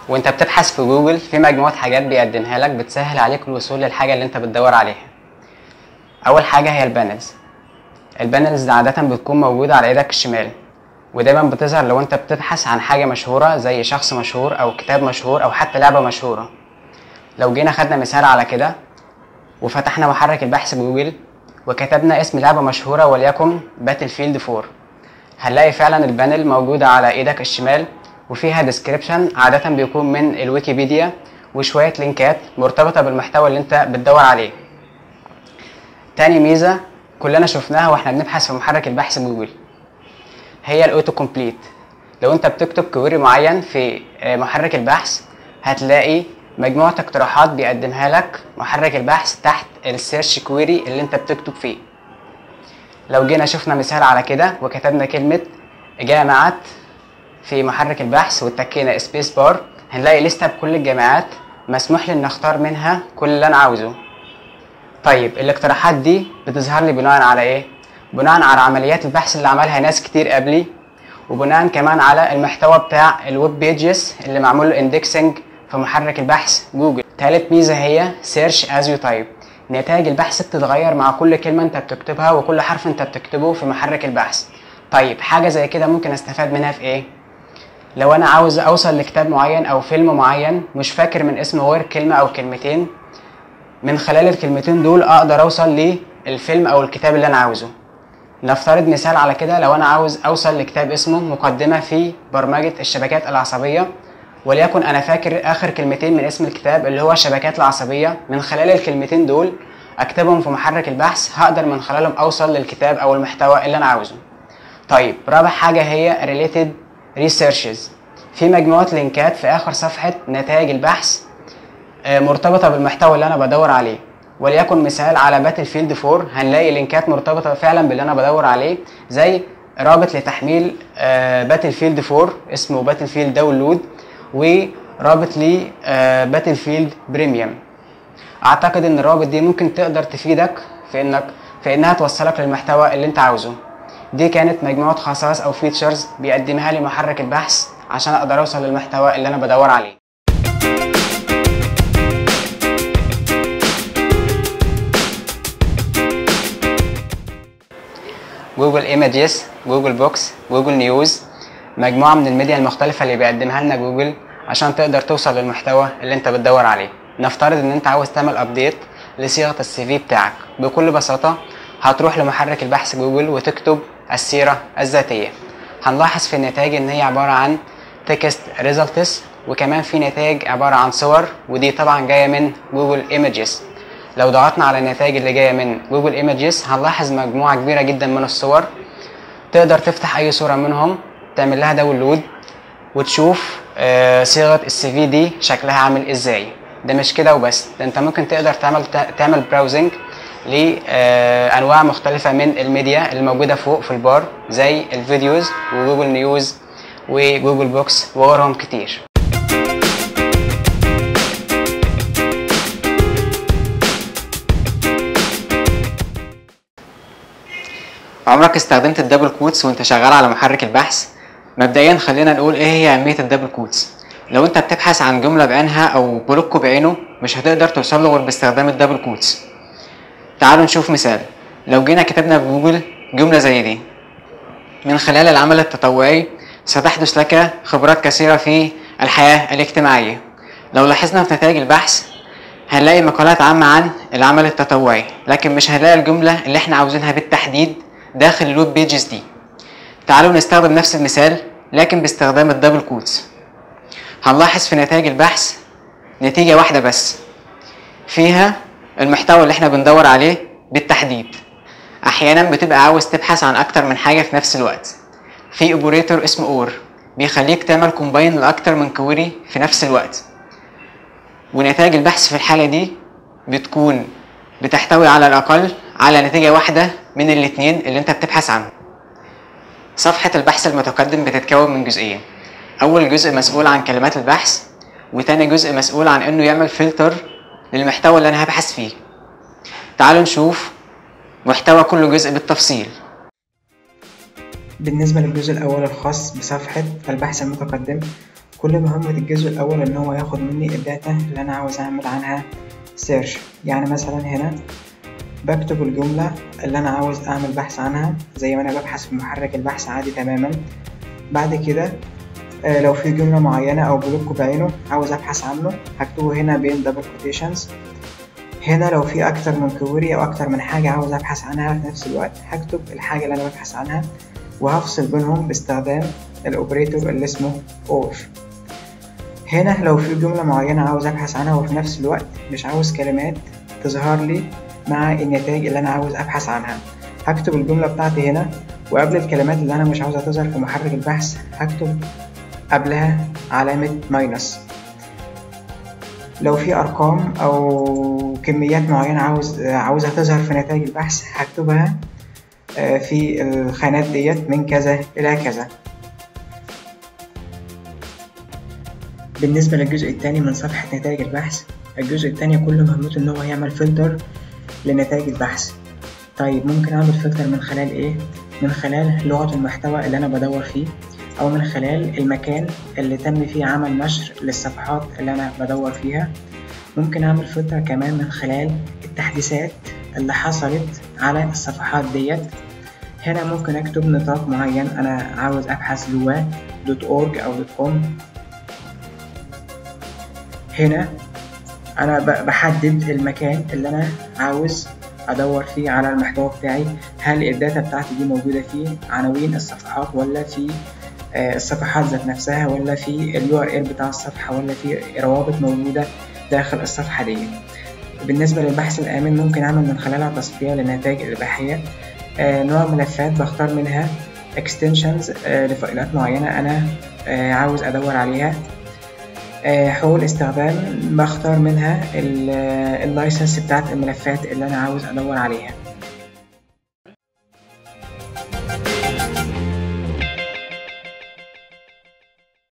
وانت بتبحث في جوجل في مجموعة حاجات بيقدمها لك بتسهل عليك الوصول للحاجة اللي انت بتدور عليها اول حاجة هي البانلز البانلز دي عادة بتكون موجودة على ايدك الشمال ودايما بتظهر لو انت بتبحث عن حاجة مشهورة زي شخص مشهور او كتاب مشهور او حتى لعبة مشهورة لو جينا خدنا مثال على كده وفتحنا محرك البحث جوجل وكتبنا اسم لعبة مشهورة وليكن باتل فيلد 4 هنلاقي فعلا البانل موجودة على ايدك الشمال وفيها ديسكريبشن عادة بيكون من الويكيبيديا وشوية لينكات مرتبطة بالمحتوى اللي انت بتدور عليه تاني ميزة كلنا شفناها واحنا بنبحث في محرك البحث جوجل هي الاوتو كومبليت لو انت بتكتب كويري معين في آه، محرك البحث هتلاقي مجموعة اقتراحات بيقدمها لك محرك البحث تحت السيرش كويري اللي انت بتكتب فيه لو جينا شفنا مثال على كده وكتبنا كلمة جامعات في محرك البحث واتكينا سبيس بار هنلاقي لستة بكل الجامعات مسموح لي ان اختار منها كل اللي انا عاوزه طيب الاقتراحات دي بتظهر لي بناء على ايه بناء على عمليات البحث اللي عملها ناس كتير قبلي وبناء كمان على المحتوى بتاع الويب بيجز اللي معمول له اندكسنج في محرك البحث جوجل تالت ميزة هي سيرش از يو تايب نتائج البحث بتتغير مع كل كلمة انت بتكتبها وكل حرف انت بتكتبه في محرك البحث طيب حاجة زي كده ممكن استفاد منها في ايه لو انا عاوز اوصل لكتاب معين او فيلم معين مش فاكر من اسمه غير كلمة او كلمتين من خلال الكلمتين دول اقدر اوصل للفيلم او الكتاب اللي انا عاوزه نفترض مثال على كده لو انا عاوز اوصل لكتاب اسمه مقدمة في برمجة الشبكات العصبية وليكن انا فاكر اخر كلمتين من اسم الكتاب اللي هو الشبكات العصبية من خلال الكلمتين دول اكتبهم في محرك البحث هقدر من خلالهم اوصل للكتاب او المحتوى اللي انا عاوزه طيب رابع حاجة هي related researches في مجموعة لينكات في اخر صفحة نتائج البحث آه، مرتبطة بالمحتوى اللي انا بدور عليه وليكن مثال على باتل فيلد 4 هنلاقي لينكات مرتبطة فعلا باللي انا بدور عليه زي رابط لتحميل باتل فيلد 4 اسمه باتل فيلد داونلود ورابط ل باتل فيلد بريميوم اعتقد ان الروابط دي ممكن تقدر تفيدك في انك في انها توصلك للمحتوى اللي انت عاوزه دي كانت مجموعة خصائص او فيتشرز بيقدمها لي محرك البحث عشان اقدر اوصل للمحتوى اللي انا بدور عليه جوجل ايمجز جوجل بوكس جوجل نيوز مجموعة من الميديا المختلفة اللي بيقدمها لنا جوجل عشان تقدر توصل للمحتوى اللي انت بتدور عليه نفترض ان انت عاوز تعمل ابديت لصيغة السي في بتاعك بكل بساطة هتروح لمحرك البحث جوجل وتكتب السيرة الذاتية هنلاحظ في النتائج ان هي عبارة عن تكست ريزلتس وكمان في نتائج عبارة عن صور ودي طبعا جاية من جوجل ايمجز لو ضغطنا على النتائج اللي جايه من جوجل ايمجز هنلاحظ مجموعه كبيره جدا من الصور تقدر تفتح اي صوره منهم تعمل لها داونلود وتشوف آه، صيغه السي في دي شكلها عامل ازاي ده مش كده وبس ده انت ممكن تقدر تعمل تعمل براوزنج لانواع مختلفه من الميديا الموجوده فوق في البار زي الفيديوز وجوجل نيوز وجوجل بوكس وغيرهم كتير عمرك استخدمت الدبل كوتس وانت شغال على محرك البحث مبدئيا خلينا نقول ايه هي اهميه الدبل كوتس لو انت بتبحث عن جمله بعينها او بلوك بعينه مش هتقدر توصل له غير باستخدام الدبل كوتس تعالوا نشوف مثال لو جينا كتبنا في جوجل جمله زي دي من خلال العمل التطوعي ستحدث لك خبرات كثيره في الحياه الاجتماعيه لو لاحظنا في نتائج البحث هنلاقي مقالات عامة عن العمل التطوعي لكن مش هنلاقي الجملة اللي احنا عاوزينها بالتحديد داخل الويب بيجز دي تعالوا نستخدم نفس المثال لكن باستخدام الدبل كوتس هنلاحظ في نتائج البحث نتيجة واحدة بس فيها المحتوى اللي احنا بندور عليه بالتحديد احيانا بتبقى عاوز تبحث عن اكتر من حاجة في نفس الوقت في اوبريتور اسمه اور بيخليك تعمل كومباين لاكتر من كويري في نفس الوقت ونتائج البحث في الحالة دي بتكون بتحتوي على الأقل على نتيجة واحدة من الاتنين اللي انت بتبحث عنه صفحة البحث المتقدم بتتكون من جزئين أول جزء مسؤول عن كلمات البحث وتاني جزء مسؤول عن إنه يعمل فلتر للمحتوى اللي أنا هبحث فيه تعالوا نشوف محتوى كل جزء بالتفصيل بالنسبة للجزء الأول الخاص بصفحة البحث المتقدم كل مهمة الجزء الأول إن هو ياخد مني الداتا اللي أنا عاوز أعمل عنها سيرش يعني مثلا هنا بكتب الجملة اللي أنا عاوز أعمل بحث عنها زي ما أنا ببحث في محرك البحث عادي تماما بعد كده آه، لو في جملة معينة أو بلوك بعينه عاوز أبحث عنه هكتبه هنا بين دبل كوتيشنز هنا لو في أكتر من كوري أو أكتر من حاجة عاوز أبحث عنها في نفس الوقت هكتب الحاجة اللي أنا ببحث عنها وهفصل بينهم باستخدام الأوبريتور اللي اسمه OR هنا لو في جملة معينة عاوز أبحث عنها وفي نفس الوقت مش عاوز كلمات تظهر لي مع النتائج اللي أنا عاوز أبحث عنها هكتب الجملة بتاعتي هنا وقبل الكلمات اللي أنا مش عاوزها تظهر في محرك البحث هكتب قبلها علامة ماينس لو في أرقام أو كميات معينة عاوز عاوزها تظهر في نتائج البحث هكتبها آه، في الخانات ديت من كذا إلى كذا بالنسبة للجزء الثاني من صفحة نتائج البحث الجزء الثاني كل مهمته إن هو يعمل فلتر لنتائج البحث طيب ممكن أعمل فلتر من خلال إيه؟ من خلال لغة المحتوى اللي أنا بدور فيه أو من خلال المكان اللي تم فيه عمل نشر للصفحات اللي أنا بدور فيها ممكن أعمل فلتر كمان من خلال التحديثات اللي حصلت على الصفحات ديت هنا ممكن أكتب نطاق معين أنا عاوز أبحث جواه دوت أورج أو دوت كوم هنا أنا ب- بحدد المكان اللي أنا عاوز أدور فيه على المحتوى بتاعي هل الداتا بتاعتي دي موجودة في عناوين الصفحات ولا في آه، الصفحات ذات نفسها ولا في اليو ار ال بتاع الصفحة ولا في روابط موجودة داخل الصفحة دي بالنسبة للبحث الآمن ممكن أعمل من خلالها تصفية للنتائج الإباحية آه، نوع ملفات بختار منها extensions آه، لفائلات معينة أنا آه، عاوز أدور عليها آه، حقوق الاستخدام بختار منها اللايسنس بتاعت الملفات اللي أنا عاوز أدور عليها